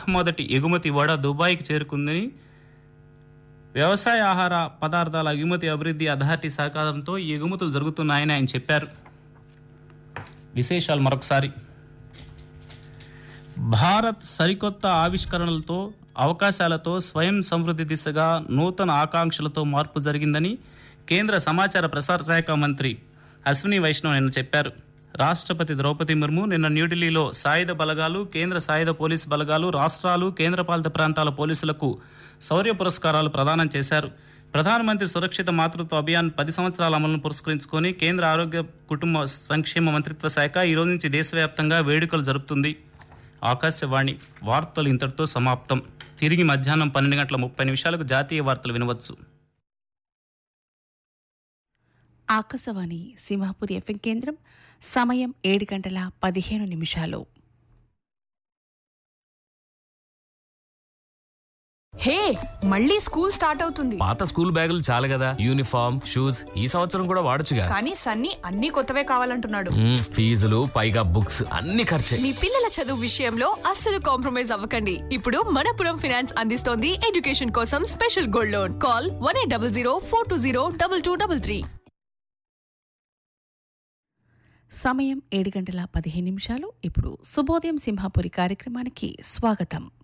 మొట్టమొదటి ఎగుమతి వడ దుబాయ్కి చేరుకుందని వ్యవసాయ ఆహార పదార్థాల ఎగుమతి అభివృద్ధి అథారిటీ సహకారంతో ఈ ఎగుమతులు జరుగుతున్నాయని ఆయన చెప్పారు విశేషాలు మరొకసారి భారత్ సరికొత్త ఆవిష్కరణలతో అవకాశాలతో స్వయం సమృద్ధి దిశగా నూతన ఆకాంక్షలతో మార్పు జరిగిందని కేంద్ర సమాచార ప్రసార శాఖ మంత్రి అశ్విని వైష్ణవ్ నిన్న చెప్పారు రాష్ట్రపతి ద్రౌపది ముర్ము నిన్న న్యూఢిల్లీలో సాయుధ బలగాలు కేంద్ర సాయుధ పోలీసు బలగాలు రాష్ట్రాలు కేంద్రపాలిత ప్రాంతాల పోలీసులకు శౌర్య పురస్కారాలు ప్రదానం చేశారు ప్రధానమంత్రి సురక్షిత మాతృత్వ అభియాన్ పది సంవత్సరాల అమలును పురస్కరించుకొని కేంద్ర ఆరోగ్య కుటుంబ సంక్షేమ మంత్రిత్వ శాఖ ఈ రోజు నుంచి దేశవ్యాప్తంగా వేడుకలు జరుపుతుంది ఆకాశవాణి వార్తలు ఇంతటితో సమాప్తం తిరిగి మధ్యాహ్నం పన్నెండు గంటల ముప్పై నిమిషాలకు జాతీయ వార్తలు వినవచ్చు ఆకాశవాణి సింహాపూర్ ఎఫ్ఎం కేంద్రం సమయం ఏడు గంటల పదిహేను నిమిషాలు హే మళ్ళీ స్కూల్ స్టార్ట్ అవుతుంది పాత స్కూల్ బ్యాగులు చాలు కదా యూనిఫామ్ షూస్ ఈ సంవత్సరం కూడా వాడొచ్చుగా కానీ సన్నీ అన్ని కొత్తవే కావాలంటున్నాడు మ్మ్, ఫీజులు పైగా బుక్స్ అన్ని ఖర్చే మీ పిల్లల చదువు విషయంలో అస్సలు కాంప్రమైజ్ అవ్వకండి ఇప్పుడు మనపురం ఫైనాన్స్ అందిస్తోంది ఎడ్యుకేషన్ కోసం special gold loan call one eight double zero four two zero double two double three సమయం ఏడు గంటల పదిహేను నిమిషాలు ఇప్పుడు శుభోదయం సింహాపురి కార్యక్రమానికి స్వాగతం